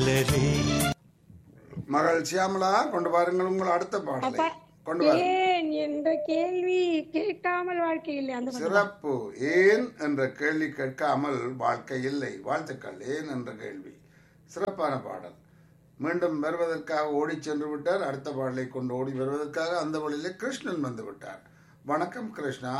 மகள் சியாமலா கொண்டு வாருங்கள் உங்கள் அடுத்த பாடலை கொண்டு வாருங்கள் ஏன் என்ற கேள்வி கேட்காமல் வாழ்க்கை இல்லை அந்த மாதிரி. சிறப்பு ஏன் என்ற கேள்வி கேட்காமல் வாழ்க்கை இல்லை வாழ்த்துக்கள் ஏன் என்ற கேள்வி சிறப்பான பாடல் மீண்டும் வருவதற்காக ஓடி சென்று விட்டார் அடுத்த பாடலை கொண்டு ஓடி வருவதற்காக அந்த வழியிலே கிருஷ்ணன் வந்து விட்டார் வணக்கம் கிருஷ்ணா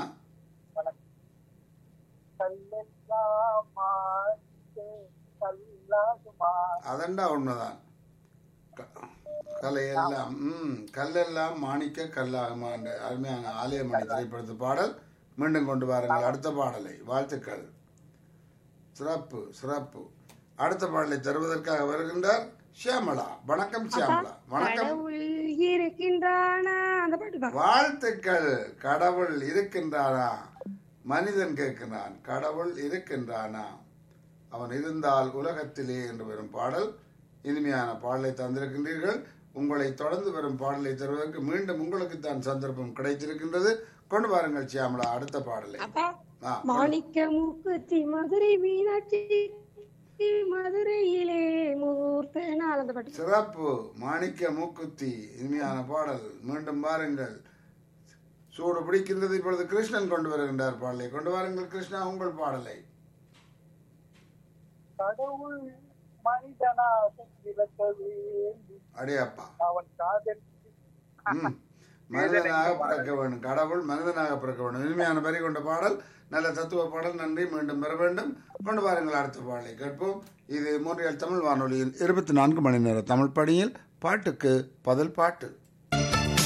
அதண்டா உண்மைதான் க- கலையெல்லாம் ம் கல்லெல்லாம் மாணிக்க கல்லாகுமா என்ற அருமையான ஆலயமணி திரைப்படத்து பாடல் மீண்டும் கொண்டு வாருங்கள் அடுத்த பாடலை வாழ்த்துக்கள் சிறப்பு சிறப்பு அடுத்த பாடலை தருவதற்காக வருகின்றார் ஷியாமளா வணக்கம் ஷியாமளா வணக்கம் கடவுள் இருக்கின்றானா அந்த பாட்டு தான் வாழ்த்துக்கள் கடவுள் இருக்கின்றானா மனிதன் கேட்கிறான் கடவுள் இருக்கின்றானா அவன் இருந்தால் உலகத்திலே என்று வரும் பாடல் இனிமையான பாடலை தந்திருக்கின்றீர்கள் உங்களை தொடர்ந்து வரும் பாடலை தருவதற்கு மீண்டும் உங்களுக்கு தான் சந்தர்ப்பம் கிடைத்திருக்கின்றது கொண்டு வாருங்கள் சியாமலா அடுத்த பாடலை அப்பா ஆ, மாணிக்க மூக்குத்தி மதுரை மீனாட்சி மதுரையிலே மூர்த்த நாள் அந்த பாட்டு சிறப்பு மாணிக்க மூக்குத்தி இனிமையான பாடல் மீண்டும் வாருங்கள் சூடு பிடிக்கின்றது இப்பொழுது கிருஷ்ணன் கொண்டு வருகின்றார் பாடலை கொண்டு வாருங்கள் கிருஷ்ணா உங்கள் பாடலை கடவுள் மனிதனாக பிறக்க வேண்டி அடையப்பா அவன் காதல் ம். மனிதனாக பிறக்க வேண்டும் கடவுள் மனிதனாக பிறக்க வேண்டும் இனிமையான வரி கொண்ட பாடல் நல்ல தத்துவ பாடல் நன்றி மீண்டும் பெற வேண்டும் கொண்டு வாருங்கள் அடுத்த பாடலை கேட்போம் இது மூன்றியல் தமிழ் வானொலியின் இருபத்தி நான்கு மணி நேர தமிழ் பணியில் பாட்டுக்கு பதில் பாட்டு